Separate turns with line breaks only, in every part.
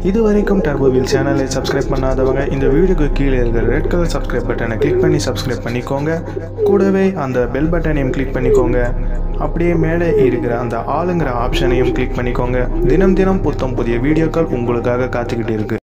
இது வரைக்கும் turbo wheel சேனலை சப்ஸ்கிரைப் பண்ணாதவங்க இந்த வீடியோக்கு கீழே இருக்கிற ரெட் கலர் சப்ஸ்கிரைப் பட்டனை கிளிக் பண்ணி சப்ஸ்கிரைப் பண்ணிக்கோங்க கூடவே அந்த பெல் பட்டனையும் கிளிக் பண்ணிக்கோங்க அப்படியே மேலே இருக்கிற அந்த ஆளுங்கிற ஆப்ஷனையும் கிளிக் பண்ணிக்கோங்க தினம் தினம் புத்தம் புதிய வீடியோக்கள் உங்களுக்காக காத்துக்கிட்டு இருக்கு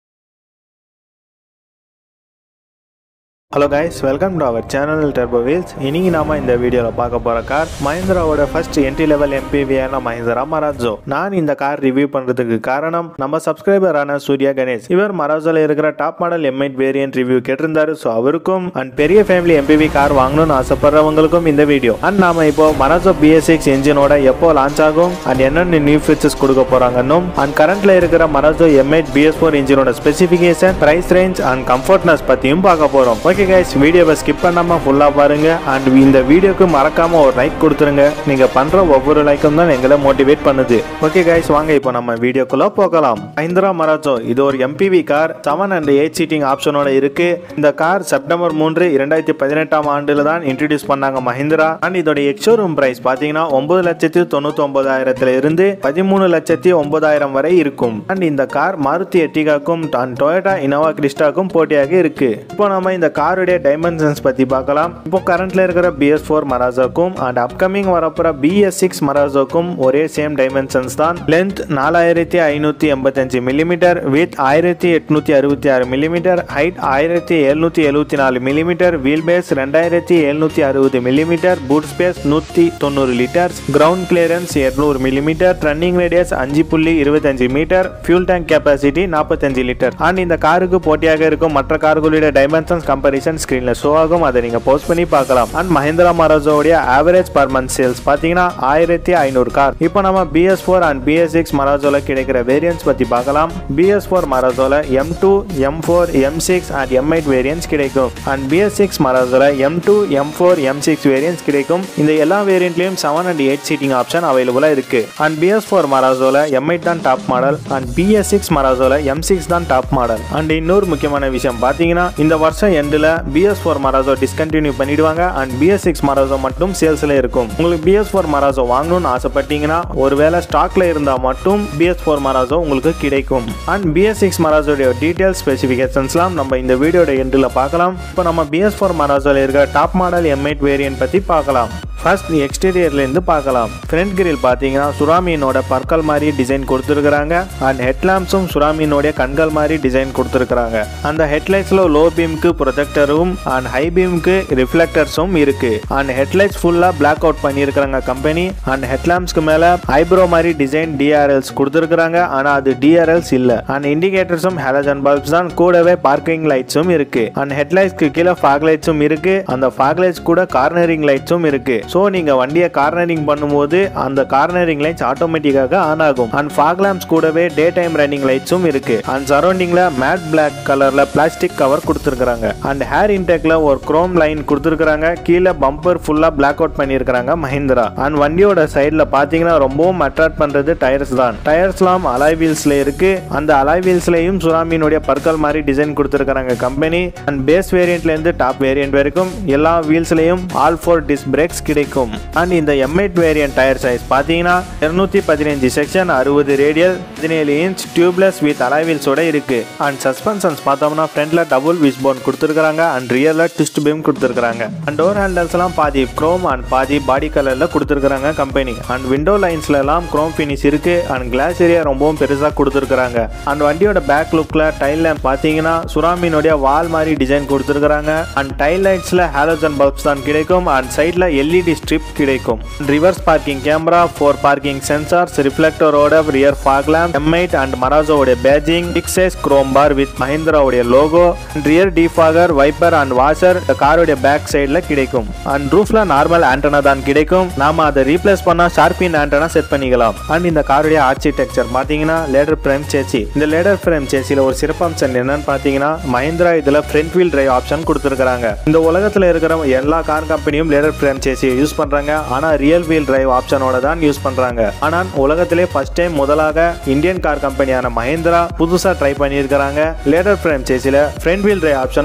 hello guys welcome to our channel turbo wheels இன்னைக்கு நாம இந்த வீடியோவில் பார்க்க போகிற கார் மஹிந்திராவோட ஃபர்ஸ்ட் என்ட்ரி லெவல் எம்பிவியான மஹிந்திரா மராஜோ நான் இந்த கார் ரிவ்யூ பண்ணுறதுக்கு காரணம் நம்ம சப்ஸ்கிரைபரான சூர்யா கணேஷ் இவர் மராஜோல இருக்கிற top model M eight variant review கேட்டிருந்தாரு ஸோ அவருக்கும் அண்ட் பெரிய ஃபேமிலி எம்பிவி கார் வாங்கணும்னு ஆசைப்படுறவங்களுக்கும் இந்த வீடியோ அண்ட் நாம இப்போ மராஜோ பிஎஸ் சிக்ஸ் இன்ஜினோட எப்போ லான்ச் ஆகும் அண்ட் என்னென்ன நியூ ஃபீச்சர்ஸ் கொடுக்க போறாங்கன்னும் அண்ட் கரண்ட்ல இருக்கிற மராஜோ எம்ஐட் பிஎஸ் ஃபோர் இன்ஜினோட specification price range and comfortness பற்றியும் பார்க்க போகிறோம் ஓகே கைஸ் வீடியோவை ஸ்கிப் பண்ணாம ஃபுல்லாக பாருங்க அண்ட் இந்த வீடியோக்கு மறக்காம ஒரு லைக் கொடுத்துருங்க நீங்க பண்ற ஒவ்வொரு லைக்கும் தான் எங்களை மோட்டிவேட் பண்ணுது ஓகே கைஸ் வாங்க இப்போ நம்ம வீடியோக்குள்ள போகலாம் மஹிந்திரா மராஜோ இது ஒரு MPV car seven and eight seating ஆப்ஷனோட இருக்கு இந்த கார் செப்டம்பர் மூன்று இரண்டாயிரத்தி பதினெட்டாம் ஆண்டுல தான் இன்ட்ரடியூஸ் பண்ணாங்க மஹிந்திரா அண்ட் இதோட எக்ஷோரூம் பிரைஸ் பாத்தீங்கன்னா ஒன்பது லட்சத்தி தொண்ணூத்தி ஒன்பதாயிரத்துல இருந்து பதிமூணு லட்சத்தி ஒன்பதாயிரம் வரை இருக்கும் அண்ட் இந்த கார் மாருதி எட்டிகாக்கும் அண்ட் டொயோட்டா இனோவா கிறிஸ்டாக்கும் போட்டியாக இருக்கு இப்போ நம்ம இந்த காருடைய டைமென்ஷன்ஸ் பத்தி பார்க்கலாம் இப்போ கரண்ட்ல இருக்கிற பிஎஸ் ஃபோர் மராஜோக்கும் அண்ட் அப்கமிங் வரப்போற பிஎஸ் சிக்ஸ் மராஜோக்கும் ஒரே சேம் டைமென்ஷன்ஸ் தான் லென்த் நாலாயிரத்தி ஐநூத்தி எண்பத்தஞ்சு மில்லிமீட்டர் வித் ஆயிரத்தி எட்நூத்தி அறுபத்தி ஆறு மில்லிமீட்டர் ஹைட் ஆயிரத்தி எழுநூத்தி எழுபத்தி நாலு மில்லிமீட்டர் வீல் பேஸ் ரெண்டாயிரத்தி எழுநூத்தி அறுபது மில்லிமீட்டர் பூட் ஸ்பேஸ் நூத்தி தொண்ணூறு லிட்டர்ஸ் கிரவுண்ட் கிளியரன்ஸ் இருநூறு மில்லிமீட்டர் ரன்னிங் ரேடியஸ் அஞ்சு புள்ளி இருபத்தஞ்சு மீட்டர் ஃபியூல் டேங்க் கெப்பாசிட்டி நாற்பத்தஞ்சு லிட்டர் அண்ட் இந்த காருக்கு போட்டியாக இருக்கும் மற்ற கார்களுடைய டைமென்ஷன்ஸ் கம்பரிசன் ஸ்கிரீன்ல ஷோ ஆகும் அதை நீங்க போஸ்ட் பண்ணி பார்க்கலாம் அண்ட் மஹிந்திரா மராஜோடைய ஆவரேஜ் பர் மந்த் சேல்ஸ் பாத்தீங்கன்னா ஆயிரத்தி ஐநூறு கார் இப்போ நம்ம BS four and BS six மராஜோல கிடைக்கிற வேரியன்ஸ் பத்தி பார்க்கலாம் பிஎஸ் ஃபோர் மராஜோல M two M four M six and M eight variants கிடைக்கும் அண்ட் பிஎஸ் சிக்ஸ் மராஜோல M two M four M six variants கிடைக்கும் இந்த எல்லா வேரியன்ட்லயும் seven and eight seating option அவைலபிளா இருக்கு அண்ட் பிஎஸ் ஃபோர் மராஜோல எம் எயிட் தான் top model and BS six மராஜோல எம் சிக்ஸ் தான் டாப் மாடல் அண்ட் இன்னொரு முக்கியமான விஷயம் பாத்தீங்கன்னா இந்த வருஷம் எண்டில் பிஎஸ் ஃபோர் மராஜோ டிஸ்கண்டினியூ பண்ணிடுவாங்க அண்ட் பிஎஸ் சிக்ஸ் மராஜோ மட்டும் சேல்ஸ்ல இருக்கும் உங்களுக்கு பிஎஸ் ஃபோர் மராஜோ வாங்கணும்னு ஆசைப்பட்டீங்கன்னா ஒருவேளை ஸ்டாக்ல இருந்தா மட்டும் பிஎஸ் ஃபோர் மராஜோ உங்களுக்கு கிடைக்கும் அண்ட் பிஎஸ் சிக்ஸ் மராஜோடைய டீடைல்ஸ் ஸ்பெசிஃபிகேஷன்ஸ்லாம் நம்ம இந்த வீடியோட எண்டில் பார்க்கலாம் இப்போ நம்ம பிஎஸ் ஃபோர் மராஜோல இருக்கிற top model M eight variant பத்தி பார்க்கலாம் ஃபர்ஸ்ட் எக்ஸ்டீரியர்லேருந்து பார்க்கலாம் ஃப்ரண்ட் கிரில் பார்த்தீங்கன்னா சுறாமீனோட பற்கள் மாதிரி டிசைன் கொடுத்துருக்குறாங்க அண்ட் ஹெட்லாம்ப்ஸும் சுறாமீனோட கண்கள் மாதிரி டிசைன் கொடுத்துருக்குறாங்க அந்த ஹெட்லைட்ஸில் லோ பீம்க்கு ப்ரொஜெக்டரும் அண்ட் ஹை பீம்க்கு ரிஃப்ளெக்டர்ஸும் இருக்கு அண்ட் ஹெட்லைட்ஸ் ஃபுல்லாக பிளாக் அவுட் பண்ணியிருக்கிறாங்க கம்பெனி அண்ட் ஹெட்லாம்ப்ஸ்க்கு மேலே ஐப்ரோ மாதிரி டிசைன் டிஆர்எல்ஸ் கொடுத்துருக்குறாங்க ஆனால் அது டிஆர்எல்ஸ் இல்லை அண்ட் இண்டிகேட்டர்ஸும் ஹேலஜன் பல்ப்ஸ் தான் கூடவே பார்க்கிங் லைட்ஸும் இருக்கு அண்ட் ஹெட்லைட்ஸ்க்கு கீழே ஃபாக் லைட்ஸும் இருக்கு அந்த ஃபாக் லைட்ஸ் கூட கார்னரிங் லைட்ஸும் இருக்கு ஸோ நீங்கள் வண்டியை கார்னரிங் பண்ணும்போது அந்த கார்னரிங் லைட்ஸ் ஆட்டோமேட்டிக்காக ஆன் ஆகும் அண்ட் ஃபாக் லேம்ப்ஸ் கூடவே டே டைம் ரன்னிங் லைட்ஸும் இருக்கு அண்ட் சரௌண்டிங்கில் மேட் பிளாக் கலரில் பிளாஸ்டிக் கவர் கொடுத்துருக்காங்க அண்ட் ஹேர் இன்டெக்ல ஒரு குரோம் லைன் கொடுத்துருக்காங்க கீழே பம்பர் ஃபுல்லாக பிளாக் அவுட் பண்ணியிருக்காங்க மஹிந்திரா அண்ட் வண்டியோட சைடில் பார்த்தீங்கன்னா ரொம்பவும் அட்ராக்ட் பண்ணுறது டயர்ஸ் தான் டயர்ஸ்லாம் அலாய் வீல்ஸில் இருக்கு அந்த அலாய் வீல்ஸ்லையும் சுறாமீனுடைய பற்கள் மாதிரி டிசைன் கொடுத்துருக்காங்க கம்பெனி அண்ட் பேஸ் வேரியண்ட்லேருந்து டாப் வேரியண்ட் வரைக்கும் எல்லா வீல்ஸ்லையும் ஆல் ஃபோர் டிஸ்க் பிரேக்ஸ் கிடைக்கும் அண்ட் இந்த M eight variant tyre size பார்த்தீங்கன்னா இருநூத்தி பதினஞ்சு செக்ஷன் அறுபது ரேடியல் பதினேழு இன்ச் டியூப்லெஸ் வித் அலாய் வீல்ஸோட இருக்கு அண்ட் சஸ்பென்ஷன்ஸ் பார்த்தோம்னா ஃப்ரண்ட்ல டபுள் விஸ் போன் கொடுத்துருக்காங்க அண்ட் ரியர்ல ட்விஸ்ட் பீம் கொடுத்துருக்காங்க அண்ட் டோர் ஹேண்டல்ஸ் எல்லாம் பாதி குரோம் அண்ட் பாதி பாடி கலர்ல கொடுத்துருக்காங்க கம்பெனி அண்ட் விண்டோ லைன்ஸ்ல எல்லாம் குரோம் ஃபினிஷ் இருக்கு அண்ட் கிளாஸ் ஏரியா ரொம்பவும் பெருசா கொடுத்துருக்காங்க அண்ட் வண்டியோட பேக் லுக்ல டைல் லேம்ப் பாத்தீங்கன்னா சுறாமீனுடைய வால் மாதிரி டிசைன் கொடுத்துருக்காங்க அண்ட் டைல் லைட்ஸ்ல ஹாலோஜன் பல்ப்ஸ் தான் கிடைக்கும் அண்ட் சைட்ல எல்இடி ஸ்ட்ரிப் கிடைக்கும் reverse parking camera four parking sensors ரிஃப்ளெக்டரோட rear fog lamp M eight and மராஜோட badging big size chrome bar with மஹிந்திராவுடைய logo rear defogger wiper and washer காரோட பேக் சைடில் கிடைக்கும் அண்ட் ரூஃப்ல நார்மல் ஆண்டனா தான் கிடைக்கும் நாம அதை ரீப்ளேஸ் பண்ணா ஷார்பின் ஆண்டனா செட் பண்ணிக்கலாம் அண்ட் இந்த காருடைய ஆர்கிடெக்சர் பாத்தீங்கன்னா லேடர் ஃப்ரேம் சேசி இந்த லேடர் ஃப்ரேம் சேசியில் ஒரு சிறப்பம்சம் என்னன்னு பாத்தீங்கன்னா மஹிந்திரா இதுல ஃப்ரண்ட் வீல் டிரைவ் ஆப்ஷன் கொடுத்துருக்காங்க இந்த உலகத்துல இருக்கிற எல்லா கார் கம்பெனியும் லேடர் ஃப்ரேம் சேசியை யூஸ் பண்றாங்க ஆனா ரியல் வீல் டிரைவ் ஆப்ஷனோட தான் யூஸ் பண்றாங்க ஆனால் உலகத்திலே ஃபர்ஸ்ட் டைம் முதலாக இந்தியன் கார் கம்பெனியான மஹிந்திரா புதுசா ட்ரை பண்ணியிருக்கிறாங்க லேடர் ஃப்ரேம் சேசில ஃப்ரண்ட் வீல் டிரைவ் ஆப்ஷன் கொடுத்துருக்காங்க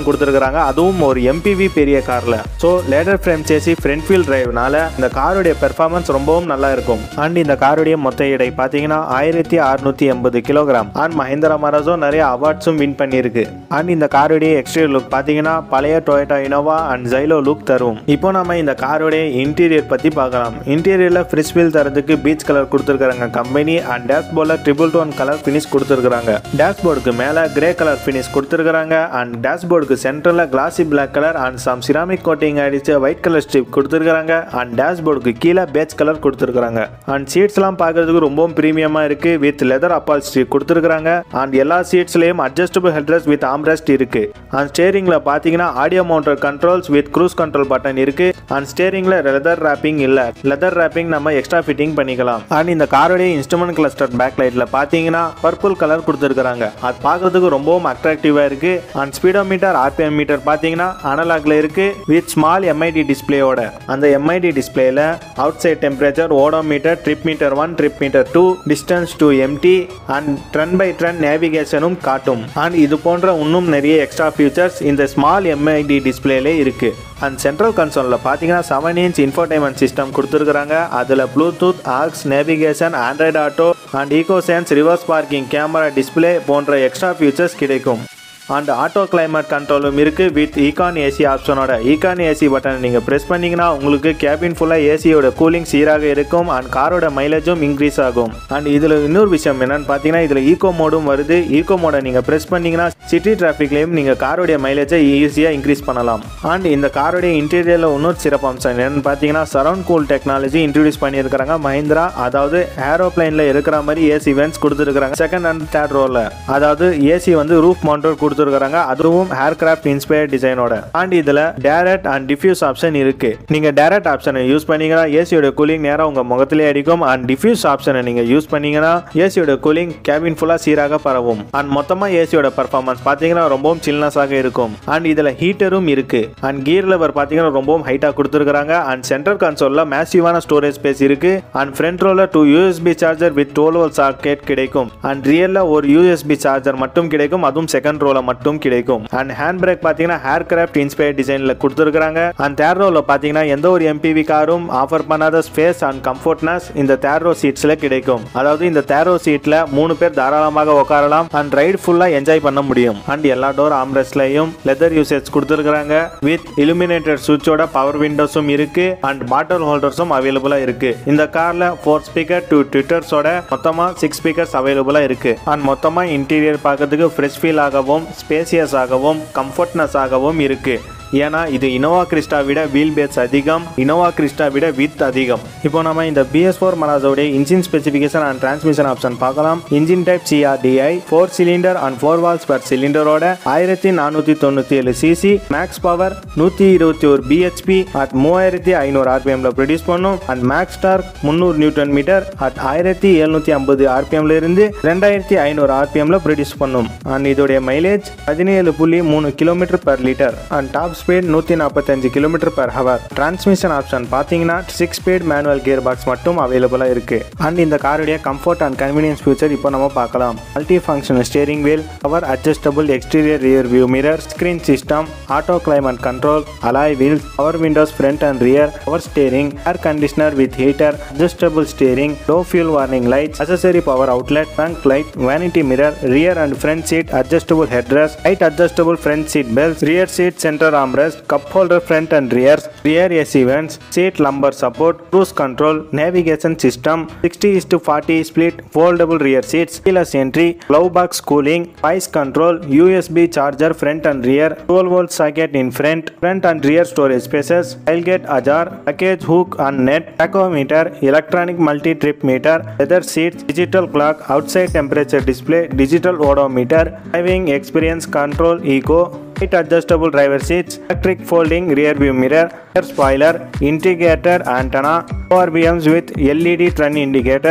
கொடுத்துருக்காங்க அதுவும் ஒரு எம்பிவி பெரிய காரில் so ladder frame chassis front wheel டிரைவ்னால இந்த காருடைய பெர்ஃபார்மன்ஸ் ரொம்பவும் நல்லா இருக்கும் அண்ட் இந்த காருடைய மொத்த எடை பார்த்தீங்கன்னா ஆயிரத்தி அறுநூத்தி எண்பது கிலோகிராம் அண்ட் மஹிந்திரா மராஜோ நிறைய அவார்ட்ஸும் வின் பண்ணியிருக்கு அண்ட் இந்த காருடைய எக்ஸ்டீரியர் லுக் பார்த்தீங்கன்னா பழைய Toyota Innova and Xylo look தரும் இப்போ நம்ம இந்த காருடைய இன்டீரியர் பற்றி பார்க்கலாம் இன்டீரியரில் ஃப்ரிஸ் வீல் தரதுக்கு பீச் கலர் கொடுத்துருக்காங்க கம்பெனி அண்ட் டேஷ்போர்டில் ட்ரிபிள் டோன் கலர் ஃபினிஷ் கொடுத்துருக்காங்க டேஷ்போர்டுக்கு மேலே கிரே கலர் ஃபினிஷ் கொடுத்துருக்காங்க அண்ட் டேஷ்போர்டுக்கு சென்டரில் classy black colour and some ceramic coating அடிச்சு ஒயிட் கலர் ஸ்ட்ரிப் கொடுத்துருக்காங்க அண்ட் டேஷ்போர்டுக்கு கீழே பேட்ச் கலர் கொடுத்துருக்காங்க அண்ட் சீட்ஸ்லாம் பார்க்கறதுக்கு ரொம்பவும் ப்ரீமியமாக இருக்கு வித் லெதர் அப்பால் ஸ்ட்ரிப் கொடுத்துருக்காங்க அண்ட் எல்லா சீட்ஸ்லேயும் அட்ஜஸ்டபிள் ஹெட்ரஸ் வித் ஆம்ரெஸ்ட் இருக்கு அண்ட் ஸ்டேரிங்கில் பார்த்தீங்கன்னா audio mounted controls with cruise control button இருக்கு அண்ட் ஸ்டேரிங்கில் லெதர் ரேப்பிங் இல்லை லெதர் ரேப்பிங் நம்ம எக்ஸ்ட்ரா ஃபிட்டிங் பண்ணிக்கலாம் அண்ட் இந்த காரோடைய இன்ஸ்ட்ருமெண்ட் கிளஸ்டர் பேக் லைட்டில் பார்த்தீங்கன்னா பர்பிள் கலர் கொடுத்துருக்காங்க அது பார்க்கறதுக்கு ரொம்பவும் அட்ராக்டிவாக இருக்கு அண்ட் ஸ்பீடோமீட்டர் ஆர்பிஎம் மீட்டர் பார்த்தீங்கன்னா அனலாக்ல இருக்கு வித் ஸ்மால் எம்ஐடி டிஸ்பிளேயோட அந்த எம்ஐடி டிஸ்பிளேல outside temperature odometer trip meter one trip meter two distance to empty and turn by turn நேவிகேஷனும் காட்டும் அண்ட் இது போன்ற இன்னும் நிறைய எக்ஸ்ட்ரா ஃபீச்சர்ஸ் இந்த ஸ்மால் எம்ஐடி டிஸ்பிளேல இருக்கு அண்ட் சென்ட்ரல் கன்சோலில் பார்த்தீங்கன்னா செவன் இன்ச் இன்ஃபோடைன்மெண்ட் சிஸ்டம் கொடுத்துருக்குறாங்க அதில் Bluetooth aux navigation Android auto and ஈகோசென்ஸ் ரிவர்ஸ் பார்க்கிங் கேமரா டிஸ்பிளே போன்ற எக்ஸ்ட்ரா ஃபீச்சர்ஸ் கிடைக்கும் அண்ட் ஆட்டோ கிளைமேட் கண்ட்ரோலும் இருக்குது வித் ஈகான் ஏசி ஆப்ஷனோட ஈகான் ஏசி பட்டனை நீங்கள் ப்ரெஸ் பண்ணிங்கன்னா உங்களுக்கு கேபின் ஃபுல்லாக ஏசியோட கூலிங் சீராக இருக்கும் அண்ட் காரோட மைலேஜும் இன்க்ரீஸ் ஆகும் அண்ட் இதில் இன்னொரு விஷயம் என்னன்னு பார்த்தீங்கன்னா இதில் ஈகோ மோடும் வருது ஈகோ மோடை நீங்கள் ப்ரெஸ் பண்ணிங்கன்னா சிட்டி டிராஃபிக்லேயும் நீங்கள் காரோடைய மைலேஜை ஈஸியாக இன்க்ரீஸ் பண்ணலாம் அண்ட் இந்த காரோடைய இன்டீரியரில் இன்னொரு சிறப்பம்சம் என்னன்னு பார்த்தீங்கன்னா சரௌண்ட் கூல் டெக்னாலஜி இன்ட்ரடியூஸ் பண்ணியிருக்கிறாங்க மஹிந்திரா அதாவது ஏரோப்ளைனில் இருக்கிற மாதிரி ஏசி வென்ட்ஸ் கொடுத்துருக்காங்க செகண்ட் அண்ட் தேர்ட் ரோவில் அதாவது ஏசி வந்து ரூஃப் மவுண்டர் கொடுத்துருக்காங்க அதுவும் ஹேர் கிராஃப்ட் இன்ஸ்பயர் டிசைனோட அண்ட் இதில் டேரக்ட் அண்ட் டிஃப்யூஸ் ஆப்ஷன் இருக்கு நீங்க டேரக்ட் ஆப்ஷனை யூஸ் பண்ணீங்கன்னா ஏசியோட கூலிங் நேராக உங்க முகத்திலே அடிக்கும் அண்ட் டிஃப்யூஸ் ஆப்ஷனை நீங்க யூஸ் பண்ணீங்கன்னா ஏசியோட கூலிங் கேபின் ஃபுல்லா சீராக பரவும் அண்ட் மொத்தமா ஏசியோட பர்ஃபார்மன்ஸ் பார்த்தீங்கன்னா ரொம்பவும் சில்னஸாக இருக்கும் அண்ட் இதுல ஹீட்டரும் இருக்கு அண்ட் கியர் லெவர் பார்த்தீங்கன்னா ரொம்பவும் ஹைட்டா கொடுத்துருக்காங்க அண்ட் சென்ட்ரல் கன்சோல்ல மேசிவான ஸ்டோரேஜ் ஸ்பேஸ் இருக்கு அண்ட் ஃப்ரண்ட் ரோல two USB charger with twelve volt socket கிடைக்கும் அண்ட் ரியல்ல ஒரு யூஎஸ்பி சார்ஜர் மட்டும் கிடைக்கும் அதுவும் செகண்ட் ரோல மட்டும் கிடைக்கும் அண்ட் ஹேண்ட் பிரேக் பார்த்தீங்கன்னா ஹேர் கிராஃப்ட் இன்ஸ்பயர் டிசைன்ல கொடுத்துருக்காங்க அண்ட் தேர்ட் ரோல பார்த்தீங்கன்னா எந்த ஒரு எம்பிவி காரும் ஆஃபர் பண்ணாத ஸ்பேஸ் அண்ட் கம்ஃபர்ட்னஸ் இந்த தேர்ட் ரோ சீட்ஸ்ல கிடைக்கும் அதாவது இந்த தேர்ட் ரோ சீட்ல மூணு பேர் தாராளமாக உட்காரலாம் அண்ட் ரைடு ஃபுல்லா என்ஜாய் பண்ண முடியும் அண்ட் எல்லா டோர் ஆம்ரெஸ்ட்லையும் லெதர் யூசேஜ் கொடுத்துருக்காங்க வித் இலுமினேட்டட் சுவிட்சோட பவர் விண்டோஸும் இருக்கு அண்ட் பாட்டில் ஹோல்டர்ஸும் அவைலபிளா இருக்கு இந்த கார்ல ஃபோர் ஸ்பீக்கர் டூ ட்விட்டர்ஸோட மொத்தமா சிக்ஸ் ஸ்பீக்கர்ஸ் அவைலபிளா இருக்கு அண்ட் மொத்தமா இன்டீரியர் பார்க்கறதுக்கு ஃப்ரெஷ் ஃபீல் ஆகவும் ஸ்பேசியஸ் ஆகவும் கம்ஃபர்ட்னஸ் ஆகவும் இருக்கு ஏன்னா இது இனோவா கிறிஸ்டா விட வீல் பேஸ் அதிகம் இனோவா கிறிஸ்டா விட வித் அதிகம் இப்போ நம்ம இந்த பிஎஸ் ஃபோர் மராஜோடைய engine specification and transmission option பார்க்கலாம் engine type CRDI four cylinder and four valves per சிலிண்டரோட ஆயிரத்தி நானூற்றி தொண்ணூற்றி ஏழு சிசி மேக்ஸ் பவர் நூற்றி இருபத்தி ஒரு பிஹெச்பி அட் மூவாயிரத்தி ஐநூறு ஆர்பிஎம்ல ப்ரொடியூஸ் பண்ணும் அண்ட் மேக்ஸ் டார்க் முந்நூறு நியூட்டன் மீட்டர் அட் ஆயிரத்தி எழுநூற்றி ஐம்பது ஆர்பிஎம்ல இருந்து ரெண்டாயிரத்தி ஐநூறு ஆர்பிஎம்ல ப்ரொடியூஸ் பண்ணும் அண்ட் இதோடைய மைலேஜ் பதினேழு புள்ளி மூணு kilometre per litre and top speed நூற்றி நாற்பத்தஞ்சு kilometre per hour transmission option பார்த்தீங்கன்னா six speed manual gear box மட்டும் அவைலபிளாக இருக்கு அண்ட் இந்த காருடைய கம்ஃபர்ட் அண்ட் கன்வீனியன்ஸ் ஃபியூச்சர் இப்போ நம்ம பார்க்கலாம் multi functional steering wheel power adjustable exterior rear view mirror screen system auto climate control alloy wheels power windows front and rear power steering air conditioner with heater adjustable steering low fuel warning light accessory power outlet front light vanity mirror rear and front seat adjustable headrest light adjustable front seat belt rear seat centre armrest, cup holder front and rear, rear AC vents, seat lumbar support, cruise control, navigation system, 60 is to 40 split foldable rear seats, keyless entry, glove box cooling, voice control, USB charger front and rear, 12 volt socket in front, front and rear storage spaces, tailgate ajar, package hook and net, tachometer, electronic multi-trip meter, leather seats, digital clock, outside temperature display, digital odometer, driving experience control eco, height adjustable driver seats, electric folding rear view mirror, rear spoiler, integrated antenna, RBMs with LED turn indicators,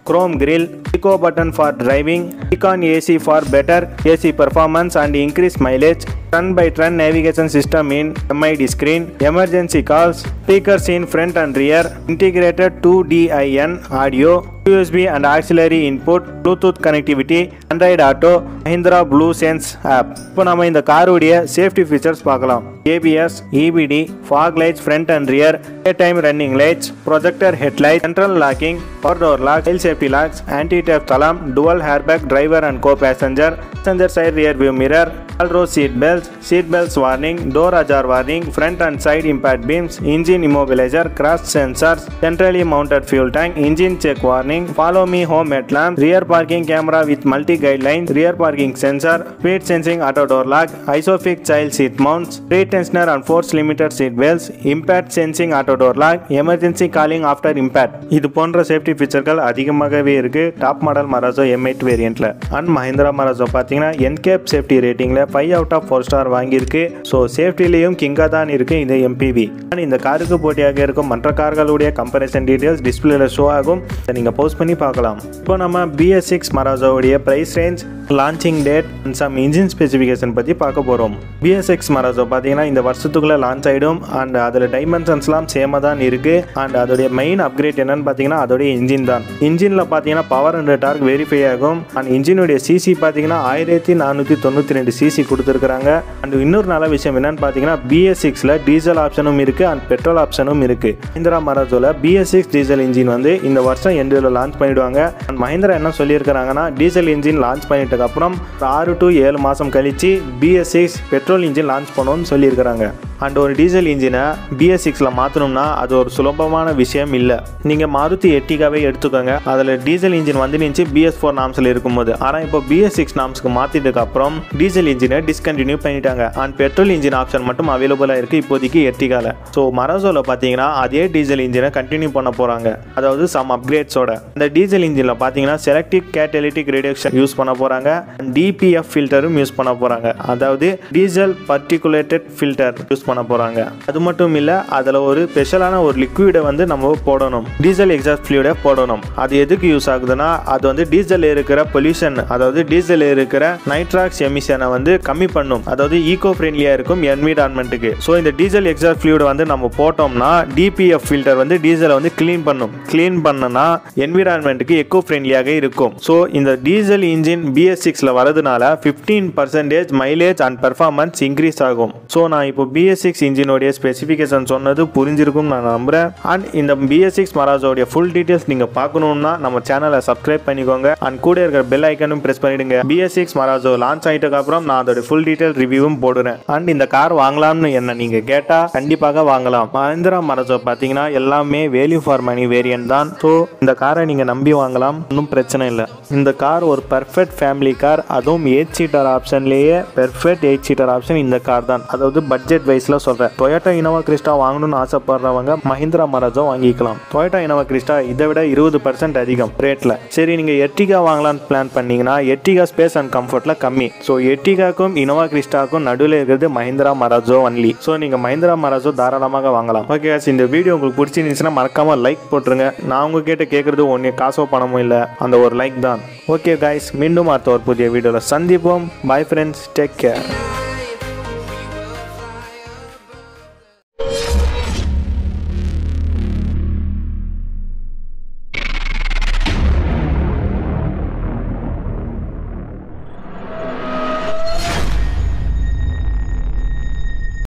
chrome grill, eco button for driving, Econ AC for better AC performance and increased mileage, turn by turn navigation system in MID screen, emergency calls, speakers in front and rear, integrated 2DIN audio, USB and auxiliary input, Bluetooth connectivity, Android Auto, Mahindra Blue Sense app. இப்போ நம்ம இந்த காருடைய safety features பார்க்கலாம் ABS EBD fog lights front and rear day time running lights projector headlight central locking power door lock hill safety locks anti theft alarm dual airbag driver and co passenger passenger side rear view mirror all row seat belts, seat belts warning, door ajar warning, front and side impact beams, engine immobilizer, crash sensors, centrally mounted fuel tank, engine check warning, follow me home headlamp, rear parking camera with multi guidelines, rear parking sensor, speed sensing auto door lock, isofix child seat mounts, rate tensioner and force limiter seat belts, impact sensing auto door lock, emergency calling after impact. இது போன்ற safety ஃபீச்சர்கள் அதிகமாகவே இருக்கு top model Marazzo M eight வேரியண்ட்ல and Mahindra Marazzo பார்த்தீங்கன்னா NCAP safety ரேட்டிங்ல five out of four star வாங்கியிருக்கு so சேஃப்டிலையும் கிங்காக தான் இருக்கு இந்த எம்பிவி அண்ட் இந்த காருக்கு போட்டியாக இருக்கும் மற்ற கார்களுடைய கம்பேரிசன் டீடைல்ஸ் டிஸ்பிளேல ஷோ ஆகும் இதை நீங்கள் போஸ்ட் பண்ணி பார்க்கலாம் இப்போ நம்ம பிஎஸ் சிக்ஸ் மராசோவுடைய price range launching date and some engine specification பற்றி பார்க்க போகிறோம் பிஎஸ்எக்ஸ் மராசோ பார்த்தீங்கன்னா இந்த வருஷத்துக்குள்ளே லான்ச் ஆகிடும் அண்ட் அதில் டைமென்ஷன்ஸ்லாம் சேமாக தான் இருக்குது அண்ட் அதோடைய மெயின் அப்கிரேட் என்னன்னு பார்த்தீங்கன்னா அதோடைய இன்ஜின் தான் இன்ஜினில் பார்த்தீங்கன்னா பவர் அண்ட் டார்க் வெரிஃபை ஆகும் அண்ட் இன்ஜினுடைய சிசி பார்த்தீங்கன்னா ஆயிரத்தி நானூற்றி தொண்ணூற்றி ரெண்டு சிசி கொடுத்துருக்காங்க அண்ட் இன்னொரு நல்ல விஷயம் என்னன்னு பார்த்தீங்கன்னா பிஎஸ் சிக்ஸில் டீசல் ஆப்ஷனும் இருக்குது அண்ட் பெட்ரோல் ஆப்ஷனும் இருக்குது மஹிந்திரா மராஜோவில் பிஎஸ் சிக்ஸ் டீசல் இன்ஜின் வந்து இந்த வருஷம் எண்டில் லான்ச் பண்ணிடுவாங்க அண்ட் மஹிந்திரா என்ன சொல்லியிருக்கிறாங்கன்னா டீசல் இன்ஜின் லான்ச் பண்ணிட்டதுக்கு அப்புறம் ஆறு டு ஏழு மாதம் கழிச்சு BS six petrol engine launch பண்ணணும்னு சொல்லியிருக்கிறாங்க அண்ட் ஒரு டீசல் இன்ஜினை பிஎஸ் சிக்ஸில் மாற்றணும்னா அது ஒரு சுலபமான விஷயம் இல்லை நீங்கள் மாருதி எட்டிகாவே எடுத்துக்கோங்க அதில் டீசல் இன்ஜின் வந்து நினச்சி பிஎஸ் ஃபோர் நாம்ஸில் இருக்கும்போது ஆனால் இப்போ பிஎஸ் சிக்ஸ் நாம்ஸ்க்கு மாற்றிட்டதுக்கு அப்புறம் டீசல் இன்ஜினை டிஸ்கண்டினியூ பண்ணிட்டாங்க அண்ட் பெட்ரோல் இன்ஜின் ஆப்ஷன் மட்டும் அவைலபிளாக இருக்குது இப்போதைக்கு எட்டிகால ஸோ மரசோவில் பார்த்தீங்கன்னா அதே டீசல் இன்ஜினை கண்டினியூ பண்ண போகிறாங்க அதாவது சம் அப்கிரேட்ஸோட இந்த டீசல் இன்ஜினில் பார்த்தீங்கன்னா செலக்டிவ் கேட்டலிட்டிக் ரிடக்ஷன் யூஸ் பண்ண போகிறாங்க டிபிஎஃப் ஃபில்டரும் யூஸ் பண்ண போகிறாங்க அதாவது டீசல் பர்டிகுலேட்டட் ஃபில்டர் யூஸ் பண்ண போகிறாங்க அது மட்டும் இல்லை அதில் ஒரு ஸ்பெஷலான ஒரு லிக்விடை வந்து நம்ம போடணும் டீசல் எக்ஸாஸ்ட் ஃப்ளூடை போடணும் அது எதுக்கு யூஸ் ஆகுதுன்னா அது வந்து டீசல் இருக்கிற பொல்யூஷன் அதாவது டீசல் இருக்கிற நைட்ராக்ஸ் எமிஷனை வந்து கம்மி பண்ணும் அதாவது ஈகோ ஃப்ரெண்ட்லியாக இருக்கும் என்விரான்மெண்ட்டுக்கு ஸோ இந்த டீசல் எக்ஸாஸ்ட் ஃப்ளூடை வந்து நம்ம போட்டோம்னா டிபிஎஃப் ஃபில்டர் வந்து டீசலை வந்து க்ளீன் பண்ணும் க்ளீன் பண்ணனா என்விரான்மெண்ட்டுக்கு எக்கோ ஃப்ரெண்ட்லியாக இருக்கும் ஸோ இந்த டீசல் இன்ஜின் பிஎஸ் சிக்ஸில் வரதுனால fifteen percentage mileage and performance increase ஆகும் ஸோ நான் இப்போ பிஎஸ் சிக்ஸ் இன்ஜினோடைய ஸ்பெசிஃபிகேஷன் சொன்னது புரிஞ்சிருக்கும் நான் நம்புறேன் அண்ட் இந்த பிஎஸ் சிக்ஸ் மராஜோடைய ஃபுல் டீட்டெயில்ஸ் நீங்கள் பார்க்கணுன்னா நம்ம சேனலை சப்ஸ்கிரைப் பண்ணிக்கோங்க அண்ட் கூட இருக்கிற பெல் ஐக்கனும் ப்ரெஸ் பண்ணிடுங்க பிஎஸ் சிக்ஸ் மராஜோ லான்ச் ஆகிட்டதுக்கு அப்புறம் நான் அதோட ஃபுல் டீட்டெயில் ரிவ்யூவும் போடுறேன் அண்ட் இந்த கார் வாங்கலாம்னு என்ன நீங்கள் கேட்டால் கண்டிப்பாக வாங்கலாம் மஹிந்திரா மராஜோ பார்த்தீங்கன்னா எல்லாமே வேல்யூ ஃபார் மணி வேரியன்ட் தான் ஸோ இந்த காரை நீங்கள் நம்பி வாங்கலாம் ஒன்றும் பிரச்சனை இல்லை இந்த கார் ஒரு பெர்ஃபெக்ட் ஃபேமிலி கார் அதுவும் எயிட் சீட்டர் ஆப்ஷன்லேயே பெர்ஃபெக்ட் எயிட் சீட்டர் ஆப்ஷன் இந்த கார் தான் அதாவது பட்ஜெட் வைஸில் சொல்கிறேன் டொயோட்டா இனோவா கிறிஸ்டா வாங்கணும்னு ஆசைப்படுறவங்க மஹிந்திரா மராஜோ வாங்கிக்கலாம் டொயோட்டா இனோவா கிறிஸ்டா இதை விட இருபது பர்சன்ட் அதிகம் ரேட்டில் சரி நீங்கள் எர்டிகா வாங்கலாம்னு பிளான் பண்ணீங்கன்னா எர்டிகா ஸ்பேஸ் அண்ட் கம்ஃபர்ட்டில் கம்மி ஸோ எர்டிகாக்கும் இனோவா கிறிஸ்டாக்கும் நடுவில் இருக்கிறது மஹிந்திரா மராஜோ ஒன்லி ஸோ நீங்கள் மஹிந்திரா மராஜோ தாராளமாக வாங்கலாம் ஓகே இந்த வீடியோ உங்களுக்கு பிடிச்சிருந்துச்சுன்னா மறக்காம லைக் போட்டுருங்க நான் உங்ககிட்ட கேட்குறது ஒன்றே காசோ பணமோ இல்லை அந்த ஒரு லைக் தான் ஓகே காய்ஸ் மீண்டும் அடுத்த ஒரு புதிய வீடியோவில் சந்திப்போம் பை ஃப்ரெண்ட்ஸ் டேக் கேர்